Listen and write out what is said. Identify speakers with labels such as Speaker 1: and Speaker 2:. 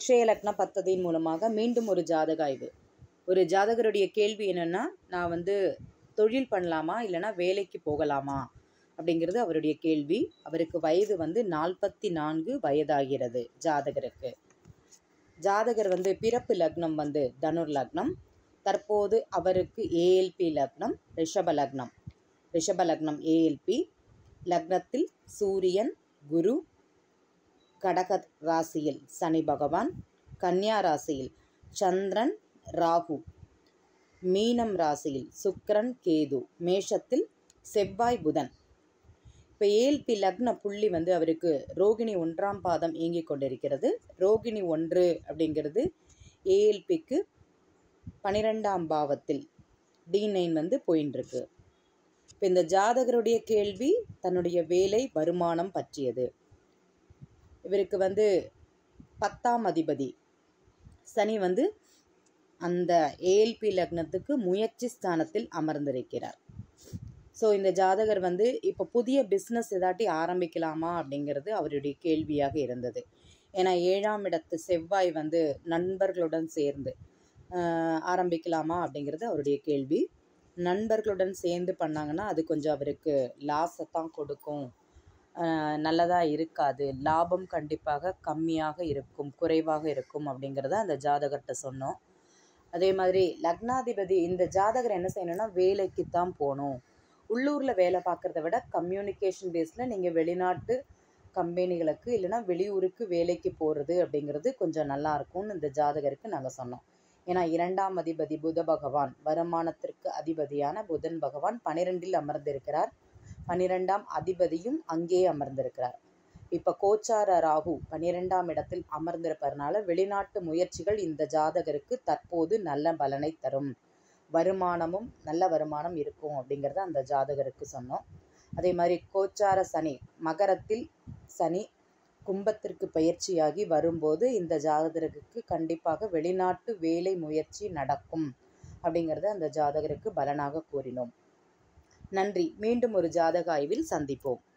Speaker 1: அக்ஷய லக்ன பத்ததியின் மூலமாக மீண்டும் ஒரு ஜாதக ஆய்வு ஒரு ஜாதகருடைய கேள்வி என்னென்னா நான் வந்து தொழில் பண்ணலாமா இல்லைனா வேலைக்கு போகலாமா அப்படிங்கிறது அவருடைய கேள்வி அவருக்கு வயது வந்து நாற்பத்தி நான்கு வயதாகிறது ஜாதகருக்கு ஜாதகர் வந்து பிறப்பு லக்னம் வந்து தனுர் லக்னம் தற்போது அவருக்கு ஏஎல்பி லக்னம் ரிஷப லக்னம் ரிஷப லக்னம் ஏஎல்பி லக்னத்தில் சூரியன் குரு கடக ராசியில் சனி பகவான் கன்னியா ராசியில் சந்திரன் ராகு மீனம் ராசியில் சுக்கிரன் கேது மேஷத்தில் செவ்வாய் புதன் இப்போ ஏஎல்பி லக்ன புள்ளி வந்து அவருக்கு ரோகிணி ஒன்றாம் பாதம் இயங்கிக் கொண்டிருக்கிறது ரோகிணி ஒன்று அப்படிங்கிறது ஏஎல்பிக்கு பனிரெண்டாம் பாவத்தில் டி நைன் வந்து போயின்னு இருக்கு இப்போ இந்த ஜாதகருடைய கேள்வி தன்னுடைய வேலை வருமானம் பற்றியது இவருக்கு வந்து பத்தாம் அதிபதி சனி வந்து அந்த ஏஎல்பி லக்னத்துக்கு முயற்சி ஸ்தானத்தில் அமர்ந்திருக்கிறார் ஸோ இந்த ஜாதகர் வந்து இப்போ புதிய பிஸ்னஸ் ஏதாட்டி ஆரம்பிக்கலாமா அப்படிங்கிறது அவருடைய கேள்வியாக இருந்தது ஏன்னா ஏழாம் இடத்து செவ்வாய் வந்து நண்பர்களுடன் சேர்ந்து ஆஹ், ஆரம்பிக்கலாமா அப்படிங்கிறது அவருடைய கேள்வி நண்பர்களுடன் சேர்ந்து பண்ணாங்கன்னா அது கொஞ்சம் அவருக்கு லாஸை தான் கொடுக்கும் நல்லதாக இருக்காது லாபம் கண்டிப்பாக கம்மியாக இருக்கும் குறைவாக இருக்கும் அப்படிங்கிறத அந்த ஜாதகர்கிட்ட சொன்னோம் அதே மாதிரி லக்னாதிபதி இந்த ஜாதகர் என்ன செய்யணும்னா வேலைக்கு தான் போகணும் உள்ளூரில் வேலை பார்க்குறத விட கம்யூனிகேஷன் பேஸில் நீங்கள் வெளிநாட்டு கம்பெனிகளுக்கு இல்லைன்னா வெளியூருக்கு வேலைக்கு போகிறது அப்படிங்கிறது கொஞ்சம் நல்லா இருக்கும்னு இந்த ஜாதகருக்கு நாங்கள் சொன்னோம் ஏன்னா இரண்டாம் அதிபதி புத பகவான் வருமானத்திற்கு அதிபதியான புதன் பகவான் பனிரெண்டில் அமர்ந்திருக்கிறார் பனிரெண்டாம் அதிபதியும் அங்கேயே அமர்ந்திருக்கிறார் இப்போ கோச்சார ராகு பன்னிரெண்டாம் இடத்தில் அமர்ந்திருப்பதனால வெளிநாட்டு முயற்சிகள் இந்த ஜாதகருக்கு தற்போது நல்ல பலனை தரும் வருமானமும் நல்ல வருமானம் இருக்கும் அப்படிங்கிறத அந்த ஜாதகருக்கு சொன்னோம் அதே மாதிரி கோச்சார சனி மகரத்தில் சனி கும்பத்திற்கு பயிற்சியாகி வரும்போது இந்த ஜாதகருக்கு கண்டிப்பாக வெளிநாட்டு வேலை முயற்சி நடக்கும் அப்படிங்கிறத அந்த ஜாதகருக்கு பலனாக கூறினோம் நன்றி மீண்டும் ஒரு ஜாதக ஆய்வில் சந்திப்போம்